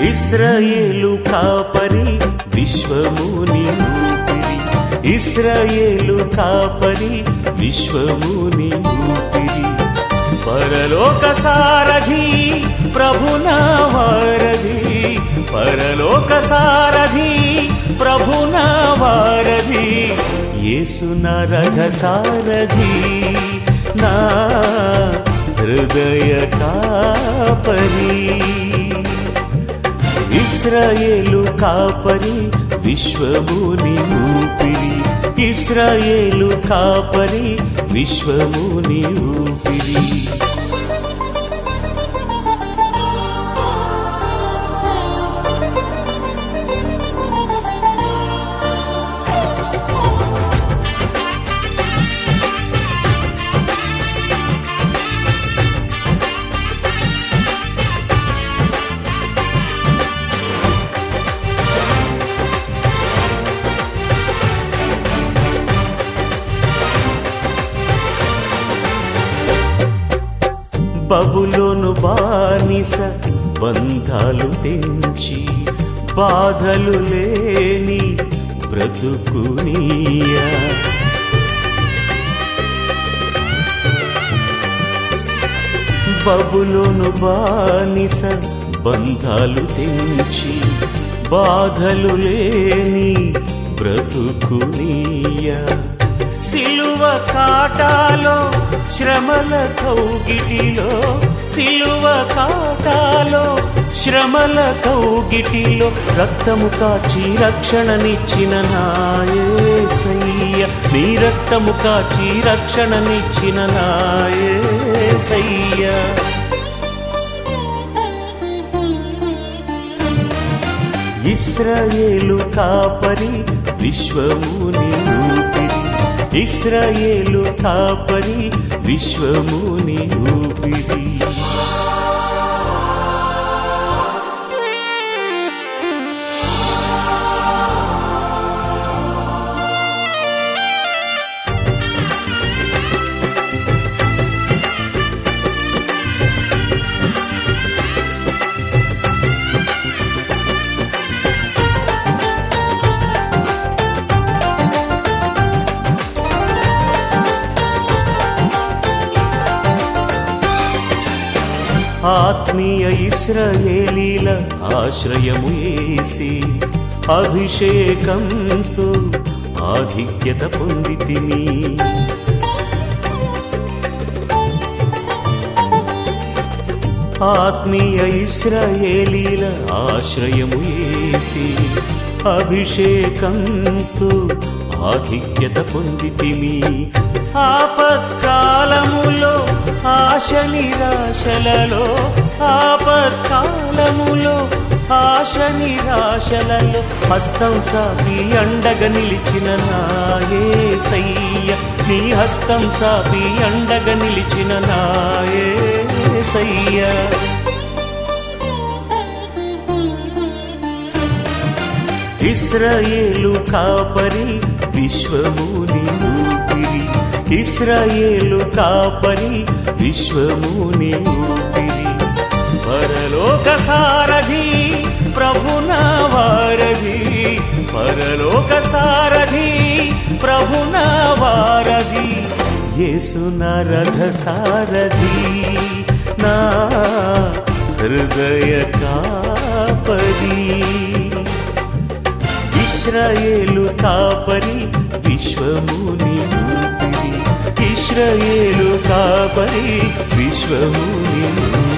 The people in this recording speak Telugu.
ఇస్రాయేలు కాపరి విశ్వముని ఊపిరి ఇస్రాయేలు కాపరి విశ్వముని ఊపిరి పరలోక సారథి ప్రభునా వారధి పరలోక సారథి ప్రభునా వారధి యేసున రథ సారథి నా హృదయ కాపరి ఇస్రాయేలు కాపరి విశ్వముని ఊపిరి ఇస్రాయేలు కాపరి విశ్వముని ఊపిరి బబులోను బానిస బంధాలు తెంచి బాధలు లేని బ్రతుకునియా బబులోను బానిస బంధాలు తెంచి బాధలు లేని బ్రతుకునియా సిలువ కాటాలో శ్రమల కౌగిటిలో సిలువ కాటాలో శ్రమల కౌగిటిలో రక్తము కాచి రక్షణనిచ్చిన నాయసయ్య నీ రక్తము కాచి రక్షణనిచ్చిన నాయసయ్య ఇస్రాయేలు కాపరి విశ్వముని ఊపిరి ఇస్రాయేలు కాపరి విశ్వముని ఊపిరి ఆత్మీయ ఇస్రాయేలీల ఆశ్రయము ఏసి అభిషేకంతో ఆధిక్యత పొందితిని ఆత్మీయ ఇస్రాయేలీల ఆశ్రయము ఏసి అభిషేకంతో ఆధిక్యత పొందితిమి ఆపత్కాలములో ఆశ నిరాశలలో ఆపత్కాలములో ఆశ నిరాశలలో హస్తం సాపి అండగా నిలిచిన నాయసయ్య నీ హస్తం సాపి అండగా నిలిచిన నాయసయ్య ఇస్రాయేలు కాపరి విశ్వముని ఊపిరి ఇస్రాయేలు కాపరి విశ్వముని ఊపిరి పరలోక సారథి ప్రభునా వారధి పరలోక సారథి ప్రభునా వారధి యేసున రథ సారథి నా హృదయ కాపరి ఇస్రాయేలు కాపరి విశ్వముని ఊపిరి ఇస్రాయేలు కాపరి విశ్వముని ఊపిరి